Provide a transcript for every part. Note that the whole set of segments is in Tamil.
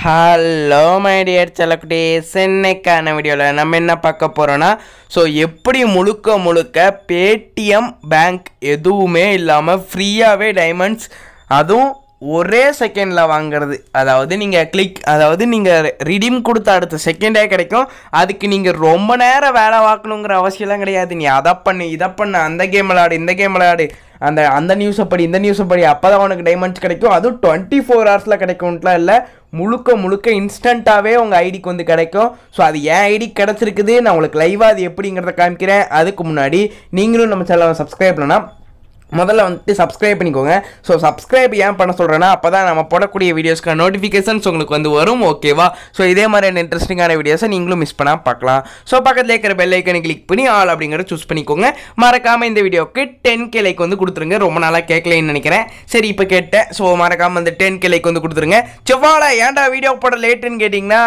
ஹலோ மை டியர் செல்லக்குட்டி சென்னைக்கான வீடியோவில் நம்ம என்ன பார்க்க போகிறோன்னா ஸோ எப்படி முழுக்க முழுக்க பேடிஎம் பேங்க் எதுவுமே இல்லாமல் ஃப்ரீயாகவே டைமண்ட்ஸ் அதுவும் ஒரே செகண்டில் வாங்குறது அதாவது நீங்கள் கிளிக் அதாவது நீங்கள் ரிடீம் கொடுத்த அடுத்த செகண்டே கிடைக்கும் அதுக்கு நீங்கள் ரொம்ப நேரம் வேலை பார்க்கணுங்கிற அவசியம்லாம் கிடையாது நீ அதை பண்ணு இதை பண்ணு அந்த கேம் விளையாடு இந்த கேம் விளையாடு அந்த அந்த நியூஸை படி இந்த நியூஸை படி அப்போ தான் உனக்கு டைமண்ட்ஸ் கிடைக்கும் அதுவும் டுவெண்ட்டி ஃபோர் ஹவர்ஸில் கிடைக்கும்ட்டுலாம் இல்லை முழுக்க முழுக்க இன்ஸ்டண்ட்டாகவே உங்கள் ஐடிக்கு வந்து கிடைக்கும் ஸோ அது என் ஐடி கிடச்சிருக்குது நான் உங்களுக்கு லைவாக அது எப்படிங்கிறத காமிக்கிறேன் அதுக்கு முன்னாடி நீங்களும் நம்ம சேனலை சப்ஸ்கிரைப் பண்ணனா முதல்ல வந்துட்டு சப்ஸ்கிரைப் பண்ணிக்கோங்க ஸோ சப்ஸ்கிரைப் ஏன் பண்ண சொல்கிறேன்னா அப்போ தான் நம்ம போடக்கூடிய வீடியோஸ்க்கான நோட்டிஃபிகேஷன்ஸ் உங்களுக்கு வந்து வரும் ஓகேவா ஸோ இதே மாதிரியான இன்ட்ரெஸ்டிங்கான வீடியோஸை நீங்களும் மிஸ் பண்ணால் பார்க்கலாம் ஸோ பக்கத்தில் இருக்கிற பெல் ஐக்கனை கிளிக் பண்ணி ஆல் அப்படிங்கிறத சூஸ் பண்ணிக்கோங்க மறக்காமல் இந்த வீடியோக்கு டென் கே லைக் வந்து கொடுத்துருங்க ரொம்ப நாளாக கேட்கலன்னு நினைக்கிறேன் சரி இப்போ கேட்டேன் ஸோ மறக்காமல் அந்த டென் கே லைக் வந்து கொடுத்துருங்க செவ்வாழை ஏன்டா வீடியோ போட லேட்டுன்னு கேட்டிங்கன்னா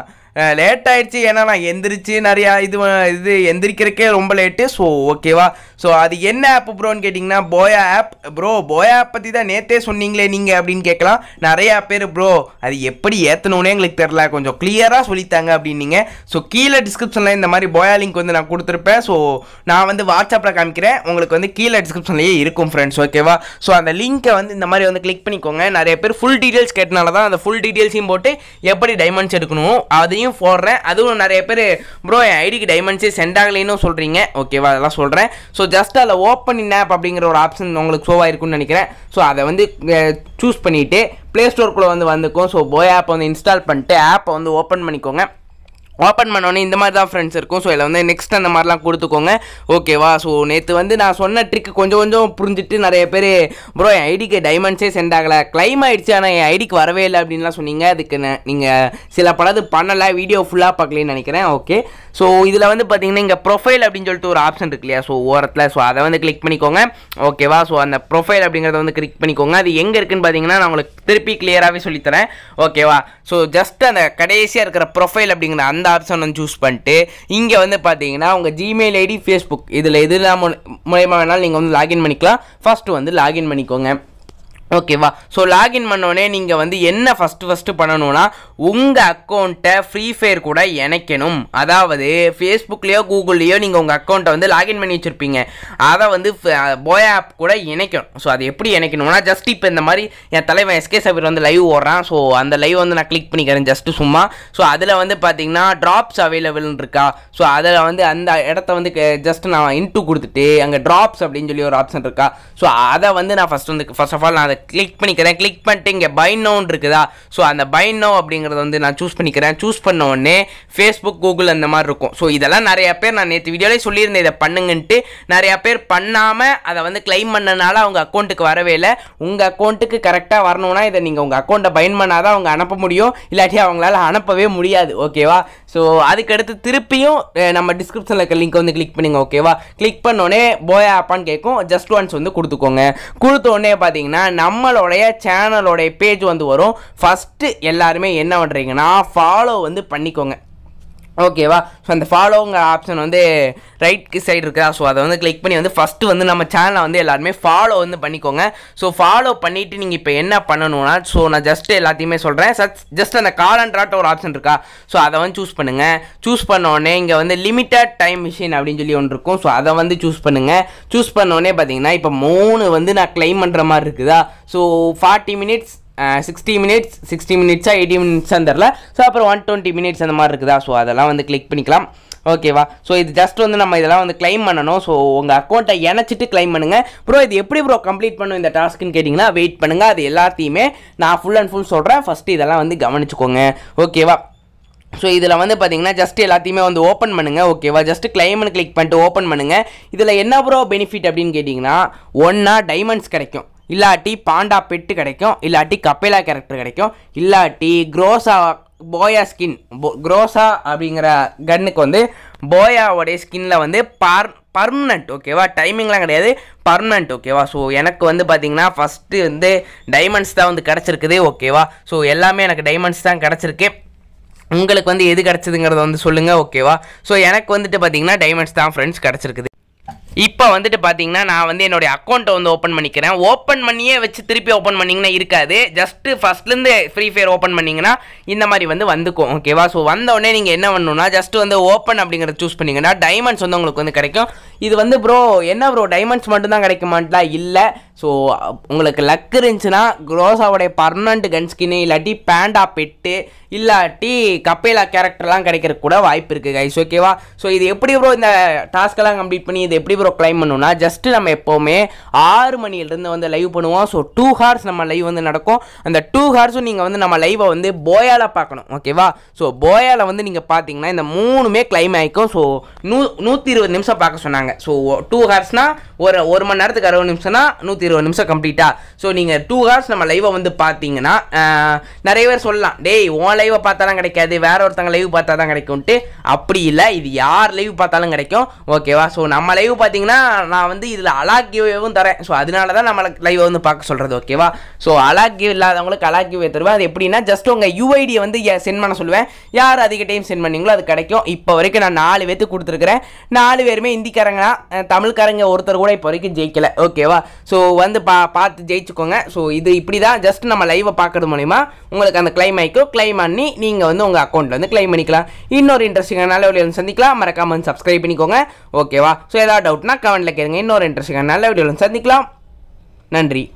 லேட் ஆயிடுச்சு ஏன்னா நான் எந்திரிச்சு நிறையா இது வ- இது எந்திரிக்கிறக்கே ரொம்ப லேட்டு ஸோ ஓகேவா ஸோ அது என்ன ஆப் ப்ரோன்னு கேட்டிங்கன்னா போயா ஆப் ப்ரோ போயா ஆப் பற்றி தான் நேற்றே சொன்னீங்களே நீங்கள் அப்படின்னு கேட்கலாம் நிறையா பேர் ப்ரோ அது எப்படி ஏற்றணுன்னே எங்களுக்கு தெரில கொஞ்சம் கிளியராக சொல்லித்தாங்க அப்படின்னீங்க ஸோ கீழே டிஸ்கிரிப்ஷனில் இந்த மாதிரி போயா லிங்க் வந்து நான் கொடுத்துருப்பேன் ஸோ நான் வந்து வாட்ஸ்அப்பில் காமிக்கிறேன் உங்களுக்கு வந்து கீழே டிஸ்கிரிப்ஷன்லேயே இருக்கும் ஃப்ரெண்ட்ஸ் ஓகேவா ஸோ அந்த லிங்க்கை வந்து இந்த மாதிரி வந்து கிளிக் பண்ணிக்கோங்க நிறைய பேர் ஃபுல் டீட்டெயில்ஸ் கேட்டனால தான் அந்த ஃபுல் டீட்டெயில்ஸையும் போட்டு எப்படி டைமண்ட்ஸ் எடுக்கணும் அதையும் போடுறேன் அதுவும் நிறைய பேர் ப்ரோ என் ஐடிக்கு டைமண்ட்ஸே சென்ட் ஆகலைன்னு சொல்கிறீங்க ஓகேவா அதெல்லாம் சொல்கிறேன் ஸோ ஜஸ்ட் அதில் ஓப்பன் இன் ஆப் அப்படிங்கிற ஒரு ஆப்ஷன் உங்களுக்கு ஷோ ஆயிருக்கும்னு நினைக்கிறேன் ஸோ அதை வந்து சூஸ் பண்ணிவிட்டு ப்ளே ஸ்டோருக்குள்ளே வந்து வந்துக்கும் ஸோ போய் ஆப் வந்து இன்ஸ்டால் பண்ணிட்டு ஆப்பை வந்து ஓப்பன் பண்ணிக்கோங்க ஓப்பன் பண்ணோன்னே இந்த மாதிரி தான் ஃப்ரெண்ட்ஸ் இருக்கும் ஸோ இதில் வந்து நெக்ஸ்ட் அந்த மாதிரிலாம் கொடுத்துக்கோங்க ஓகேவா ஸோ நேற்று வந்து நான் சொன்ன ட்ரிக் கொஞ்சம் கொஞ்சம் புரிஞ்சுட்டு நிறைய பேர் ப்ரோ என் ஐடிக்கு டைமண்ட்ஸே சென்ட் ஆகலை கிளைம் ஆயிடுச்சு ஆனால் என் ஐடிக்கு வரவே இல்லை அப்படின்லாம் சொன்னீங்க அதுக்கு நீங்கள் சில பலது பண்ணலை வீடியோ ஃபுல்லாக பார்க்கலன்னு நினைக்கிறேன் ஓகே ஸோ இதில் வந்து பார்த்தீங்கன்னா இங்கே ப்ரொஃபைல் அப்படின்னு சொல்லிட்டு ஒரு ஆப்ஷன் இருக்கு இல்லையா ஸோ ஓரத்தில் ஸோ அதை வந்து கிளிக் பண்ணிக்கோங்க ஓகேவா ஸோ அந்த ப்ரொஃபைல் அப்படிங்கிறத வந்து கிளிக் பண்ணிக்கோங்க அது எங்கே இருக்குன்னு பார்த்தீங்கன்னா நான் உங்களுக்கு திருப்பி கிளியராகவே சொல்லித்தரேன் ஓகேவா ஸோ ஜஸ்ட் அந்த கடைசியாக இருக்கிற ப்ரொஃபைல் அப்படிங்கிற அந்த ஆப்ஷன் வந்து சூஸ் பண்ணிட்டு இங்கே வந்து பார்த்தீங்கன்னா உங்கள் ஜிமெயில் ஐடி ஃபேஸ்புக் இதில் எதுலாம் மூலயமா வேணாலும் நீங்கள் வந்து லாகின் பண்ணிக்கலாம் ஃபஸ்ட்டு வந்து லாகின் பண்ணிக்கோங்க ஓகேவா ஸோ லாகின் பண்ணோடனே நீங்கள் வந்து என்ன ஃபஸ்ட்டு ஃபஸ்ட்டு பண்ணணும்னா உங்கள் அக்கௌண்ட்டை ஃப்ரீ ஃபயர் கூட இணைக்கணும் அதாவது ஃபேஸ்புக்லேயோ கூகுள்லேயோ நீங்கள் உங்கள் அக்கௌண்ட்டை வந்து லாகின் பண்ணி வச்சுருப்பீங்க அதை வந்து போய் ஆப் கூட இணைக்கணும் ஸோ அது எப்படி இணைக்கணும்னா ஜஸ்ட் இப்போ இந்த மாதிரி என் தலைவன் எஸ்கே சபீர் வந்து லைவ் ஓடுறான் ஸோ அந்த லைவ் வந்து நான் கிளிக் பண்ணிக்கிறேன் ஜஸ்ட் சும்மா ஸோ அதில் வந்து பார்த்தீங்கன்னா ட்ராப்ஸ் அவைலபிள்னு இருக்கா ஸோ அதில் வந்து அந்த இடத்த வந்து ஜஸ்ட் நான் இன்ட்டு கொடுத்துட்டு அங்கே ட்ராப்ஸ் அப்படின்னு சொல்லி ஒரு ஆப்ஷன் இருக்கா ஸோ அதை வந்து நான் ஃபஸ்ட் வந்து ஃபர்ஸ்ட் ஆஃப் ஆல் நான் அதை கிளிக் பண்ணிக்கிறேன் கிளிக் பண்ணிட்டு இங்கே பை நோன் இருக்குதா ஸோ அந்த பை நோ அப்படிங்கிறத வந்து நான் சூஸ் பண்ணிக்கிறேன் சூஸ் பண்ண உடனே ஃபேஸ்புக் கூகுள் அந்த மாதிரி இருக்கும் ஸோ இதெல்லாம் நிறைய பேர் நான் நேற்று வீடியோலேயே சொல்லியிருந்தேன் இதை பண்ணுங்கன்ட்டு நிறைய பேர் பண்ணாமல் அதை வந்து கிளைம் பண்ணனால அவங்க அக்கௌண்ட்டுக்கு வரவே இல்லை உங்கள் அக்கௌண்ட்டுக்கு கரெக்டாக வரணும்னா இதை நீங்கள் உங்கள் அக்கௌண்ட்டை பயன் பண்ணாதான் அவங்க அனுப்ப முடியும் இல்லாட்டி அவங்களால அனுப்பவே முடியாது ஓகேவா ஸோ அதுக்கடுத்து திருப்பியும் அஹ், நம்ம டிஸ்கிரிப்ஷனில் இருக்க லிங்க் வந்து கிளிக் பண்ணுங்க ஓகேவா கிளிக் பண்ணோடனே போயா ஆப்பான்னு கேட்கும் ஜஸ்ட் ஒன்ஸ் வந்து கொடுத்துக்கோங்க கொடுத்த உடனே பார்த்தீங்கன்னா நம்மளுடைய சேனலோடைய பேஜ் வந்து வரும் ஃபஸ்ட்டு எல்லாருமே என்ன பண்ணுறீங்கன்னா ஃபாலோ வந்து பண்ணிக்கோங்க ஓகேவா ஸோ அந்த ஃபாலோங்கிற ஆப்ஷன் வந்து ரைட் சைடு இருக்கா ஸோ அதை வந்து கிளிக் பண்ணி வந்து ஃபஸ்ட்டு வந்து நம்ம சேனலை வந்து எல்லாருமே ஃபாலோ வந்து பண்ணிக்கோங்க ஸோ ஃபாலோ பண்ணிவிட்டு நீங்கள் இப்போ என்ன பண்ணணும்னா ஸோ நான் ஜஸ்ட் எல்லாத்தையுமே சொல்கிறேன் சச் ஜஸ்ட் அந்த காலண்ட்ராட்ட ஒரு ஆப்ஷன் இருக்கா ஸோ அதை வந்து சூஸ் பண்ணுங்கள் சூஸ் பண்ண உடனே இங்கே வந்து லிமிட்டட் டைம் மிஷின் அப்படின்னு சொல்லி ஒன்று இருக்கும் ஸோ அதை வந்து சூஸ் பண்ணுங்கள் சூஸ் பண்ண உடனே பார்த்தீங்கன்னா இப்போ மூணு வந்து நான் கிளைம் பண்ணுற மாதிரி இருக்குதா so forty minutes sixty minutes sixty மினிட்ஸா எயிட்டி மினிட்ஸாக தெரில ஸோ அப்புறம் ஒன் டுவெண்ட்டி மினிட்ஸ் அந்த மாதிரி இருக்குதா ஸோ அதெல்லாம் வந்து கிளிக் பண்ணிக்கலாம் ஓகேவா ஸோ இது ஜஸ்ட் வந்து நம்ம இதெல்லாம் வந்து claim பண்ணணும் ஸோ உங்கள் அக்கௌண்ட்டை இணைச்சிட்டு claim பண்ணுங்கள் ப்ரோ இது எப்படி ப்ரோ கம்ப்ளீட் பண்ணும் இந்த டாஸ்க்குன்னு கேட்டிங்கன்னா வெயிட் பண்ணுங்கள் அது எல்லாத்தையுமே நான் ஃபுல் அண்ட் ஃபுல் சொல்கிறேன் ஃபஸ்ட்டு இதெல்லாம் வந்து கவனிச்சுக்கோங்க ஓகேவா ஸோ இதில் வந்து பார்த்தீங்கன்னா ஜஸ்ட் எல்லாத்தையுமே வந்து ஓப்பன் பண்ணுங்கள் ஓகேவா ஜஸ்ட் கிளைம்னு கிளிக் பண்ணிட்டு ஓப்பன் பண்ணுங்கள் இதில் என்ன ப்ரோ பெனிஃபிட் அப்படின்னு கேட்டிங்கன்னா ஒன்றா டைமண்ட்ஸ் கிடைக்கும் இல்லாட்டி பாண்டா பெட்டு கிடைக்கும் இல்லாட்டி கப்பேலா கேரக்டர் கிடைக்கும் இல்லாட்டி க்ரோஸா போயா ஸ்கின் க்ரோஸா அப்படிங்கிற கன்னுக்கு வந்து போயாவோடைய ஸ்கின்ல வந்து பார் பர்மனண்ட் ஓகேவா டைமிங்லாம் கிடையாது பர்மனண்ட் ஓகேவா ஸோ எனக்கு வந்து பார்த்தீங்கன்னா ஃபஸ்ட்டு வந்து டைமண்ட்ஸ் தான் வந்து கிடச்சிருக்குது ஓகேவா ஸோ எல்லாமே எனக்கு டைமண்ட்ஸ் தான் கிடச்சிருக்கு உங்களுக்கு வந்து எது கிடச்சதுங்கிறத வந்து சொல்லுங்கள் ஓகேவா ஸோ எனக்கு வந்துட்டு பார்த்தீங்கன்னா டைமண்ட்ஸ் தான் ஃப்ரெண்ட்ஸ் கிடச்சிருக்குது இப்போ வந்துட்டு பார்த்தீங்கன்னா நான் வந்து என்னுடைய அக்கௌண்ட்டை வந்து ஓப்பன் பண்ணிக்கிறேன் ஓப்பன் பண்ணியே வச்சு திருப்பி ஓப்பன் பண்ணிங்கன்னா இருக்காது ஜஸ்ட்டு ஃபஸ்ட்லேருந்து ஃப்ரீ ஃபயர் ஓப்பன் பண்ணிங்கன்னா இந்த மாதிரி வந்து வந்துக்கும் ஓகேவா ஸோ வந்த உடனே நீங்கள் என்ன பண்ணணும்னா ஜஸ்ட் வந்து ஓப்பன் அப்படிங்கிறத சூஸ் பண்ணிங்கன்னா டைமண்ட்ஸ் வந்து உங்களுக்கு வந்து கிடைக்கும் இது வந்து ப்ரோ என்ன ப்ரோ டைமண்ட்ஸ் மட்டும்தான் கிடைக்குமான்ட்டா இல்லை ஸோ உங்களுக்கு லக் இருந்துச்சுன்னா குரோசாவுடைய பர்மனண்ட் கன் ஸ்கின்னு இல்லாட்டி பேண்டா பெட்டு இல்லாட்டி கப்பேலா கேரக்டர்லாம் கிடைக்கிறதுக்கு கூட வாய்ப்பு இருக்குது கைஸ் ஓகேவா ஸோ இது எப்படி ப்ரோ இந்த டாஸ்க்கெல்லாம் கம்ப்ளீட் பண்ணி இது எப்படி ப்ரோ கிளைம் பண்ணணும்னா ஜஸ்ட்டு நம்ம எப்போவுமே ஆறு மணிலேருந்து வந்து லைவ் பண்ணுவோம் ஸோ டூ ஹார்ஸ் நம்ம லைவ் வந்து நடக்கும் அந்த டூ ஹார்ஸும் நீங்கள் வந்து நம்ம லைவை வந்து போயால பார்க்கணும் ஓகேவா ஸோ போயால வந்து நீங்கள் பார்த்தீங்கன்னா இந்த மூணுமே கிளைம் ஆகிக்கும் ஸோ நூ நூற்றி இருபது நிமிஷம் பார்க்க சொன்னாங்க ஸோ டூ ஹார்ஸ்னால் ஒரு ஒரு மணி நேரத்துக்கு அறுபது நிமிஷம்னா நூற்றி இருபது நிமிஷம் கம்ப்ளீட்டா ஸோ நீங்கள் டூ ஹார்ஸ் நம்ம லைவை வந்து பார்த்தீங்கன்னா ஆஹ், நிறைய பேர் சொல்லலாம் டேய் உன் லைவை பார்த்தாலும் கிடைக்காது வேற ஒருத்தங்க லைவ் பார்த்தா தான் கிடைக்கும்ட்டு அப்படி இல்லை இது யார் லைவ் பார்த்தாலும் கிடைக்கும் ஓகேவா ஸோ நம்ம லைவ் பார்த்தீங்கன்னா நான் வந்து இதில் அலாக்கியவும் தரேன் ஸோ அதனால தான் நம்ம லைவை வந்து பார்க்க சொல்கிறது ஓகேவா ஸோ அலாக்கியம் இல்லாதவங்களுக்கு அலாக்கியவே தருவேன் அது எப்படின்னா ஜஸ்ட் உங்கள் யூஐடியை வந்து சென்ட் பண்ண சொல்லுவேன் யார் அதிக டைம் சென்ட் பண்ணீங்களோ அது கிடைக்கும் இப்போ வரைக்கும் நான் நாலு பேர்த்துக்கு கொடுத்துருக்குறேன் நாலு பேருமே ஹிந்திக்காரங்க தான் அஹ் தமிழ்காரங்க ஒருத்தர் கூட இப்போ வரைக்கும் ஜெயிக்கல ஓகேவா ஸோ வந்து பா பார்த்து ஜெயிச்சுக்கோங்க ஸோ இது இப்படி தான் ஜஸ்ட் நம்ம லைவை பார்க்கறது மூலிமா உங்களுக்கு அந்த கிளைம் ஆகிக்கும் கிளைம் பண்ணி நீங்கள் வந்து உங்கள் அக்கௌண்ட்டில் வந்து கிளைம் பண்ணிக்கலாம் இன்னொரு இன்ட்ரெஸ்டிங்கான வீடியோ வந்து சந்திக்கலாம் மறக்காம வந்து சப்ஸ்கிரைப் பண்ணிக்கோங்க ஓகேவா ஸோ ஏதாவது டவுட்னா கமெண்ட்டில் கேளுங்க இன்னொரு இன்ட்ரெஸ்டிங்கான நல்ல வீடியோவில் சந்திக்கலாம் நன்றி